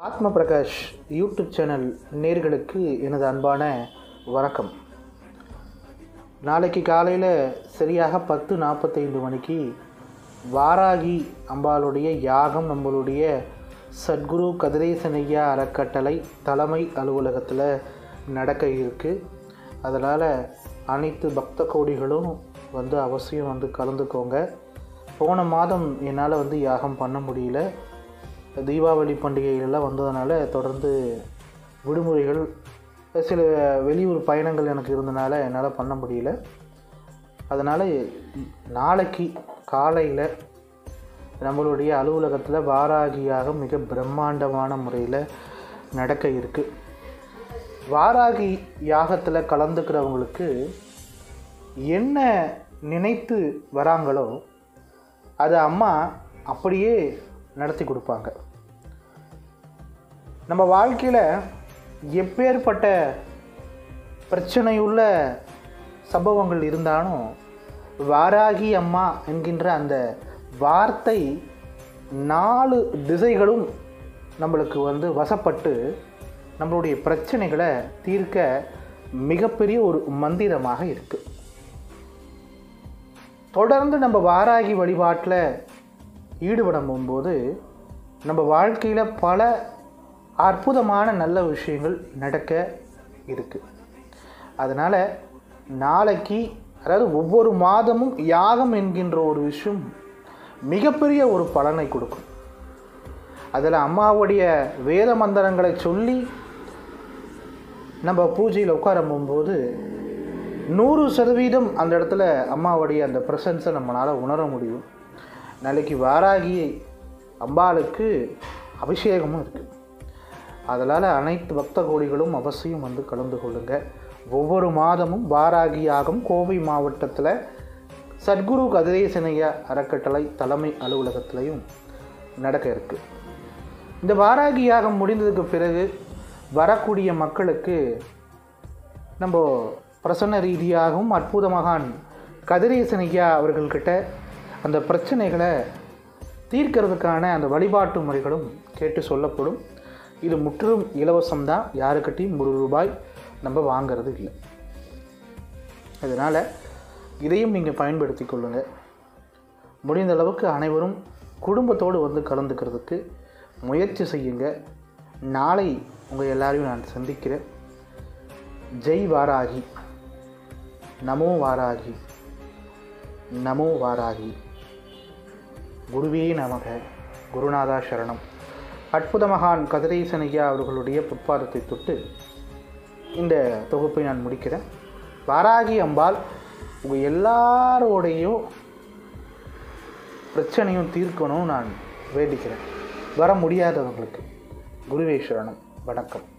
ஆத்ம Prakash YouTube channel நேர்களுக்கு எனது அன்பான வணக்கம் நாளைக்கு காலையில் சரியாக பத்து நாற்பத்தைந்து மணிக்கு வாராகி அம்பாளுடைய யாகம் நம்மளுடைய சத்குரு கதிரேசனையா அறக்கட்டளை தலைமை அலுவலகத்தில் நடக்க இருக்குது அதனால் அனைத்து பக்த கோடிகளும் வந்து அவசியம் வந்து கலந்துக்கோங்க போன மாதம் என்னால் வந்து யாகம் பண்ண முடியல தீபாவளி பண்டிகைகள்லாம் வந்ததுனால தொடர்ந்து விடுமுறைகள் சில வெளியூர் பயணங்கள் எனக்கு இருந்தனால என்னால் பண்ண முடியல அதனால் நாளைக்கு காலையில் நம்மளுடைய அலுவலகத்தில் வாராகியாக மிக பிரம்மாண்டமான முறையில் நடக்க இருக்குது வாராகி யாகத்தில் கலந்துக்கிறவங்களுக்கு என்ன நினைத்து வராங்களோ அதை அம்மா அப்படியே நடத்தி கொடுப்பாங்க நம்ம வாழ்க்கையில் எப்பேற்பட்ட பிரச்சனையுள்ள சம்பவங்கள் இருந்தாலும் வாராகி அம்மா என்கின்ற அந்த வார்த்தை நாலு திசைகளும் நம்மளுக்கு வந்து வசப்பட்டு நம்மளுடைய பிரச்சனைகளை தீர்க்க மிகப்பெரிய ஒரு மந்திரமாக இருக்குது தொடர்ந்து நம்ம வாராகி வழிபாட்டில் ஈடுபடும் போது நம்ம வாழ்க்கையில் பல அற்புதமான நல்ல விஷயங்கள் நடக்க இருக்குது அதனால் நாளைக்கு அதாவது ஒவ்வொரு மாதமும் யாகம் என்கின்ற ஒரு விஷயம் மிகப்பெரிய ஒரு பலனை கொடுக்கும் அதில் அம்மாவுடைய வேத மந்திரங்களை சொல்லி நம்ம பூஜையில் உட்காரம்போது நூறு சதவீதம் அந்த இடத்துல அம்மாவுடைய அந்த ப்ரெசன்ஸை நம்மளால் உணர முடியும் நாளைக்கு வாராகி அம்பாளுக்கு அபிஷேகமும் இருக்குது அதனால் அனைத்து பக்த கோடிகளும் அவசியம் வந்து கலந்து கொள்ளுங்கள் ஒவ்வொரு மாதமும் வாராகி யாகம் கோவை மாவட்டத்தில் சத்குரு கதிரேசனையா அறக்கட்டளை தலைமை அலுவலகத்திலையும் நடக்க இருக்குது இந்த வாராகி யாகம் முடிந்ததுக்கு பிறகு வரக்கூடிய மக்களுக்கு நம்ம பிரசன்ன ரீதியாகவும் அற்புத மகான் கதிரேசனையா அவர்கள்கிட்ட அந்த பிரச்சனைகளை தீர்க்கிறதுக்கான அந்த வழிபாட்டு முறைகளும் கேட்டு சொல்லப்படும் இது முற்றிலும் இலவசம்தான் யாருக்கிட்டையும் ஒரு ரூபாய் நம்ம வாங்கிறது இல்லை அதனால் இதையும் நீங்கள் பயன்படுத்தி கொள்ளுங்கள் முடிந்த அளவுக்கு அனைவரும் குடும்பத்தோடு வந்து கலந்துக்கிறதுக்கு முயற்சி செய்யுங்க நாளை உங்கள் எல்லாரையும் நான் சந்திக்கிறேன் ஜெய் வாராகி நமோ வாராகி நமோ வாராகி குருவே நமக குருநாதா சரணம் அற்புத மகான் கதிரேசன் ஐயா அவர்களுடைய புட்பாதத்தை தொட்டு இந்த தொகுப்பை நான் முடிக்கிறேன் வாராகி அம்பாள் உங்கள் எல்லாரோடையும் பிரச்சனையும் தீர்க்கணும் நான் வேண்டிக்கிறேன் வர முடியாதவங்களுக்கு குருவே சரணம் வணக்கம்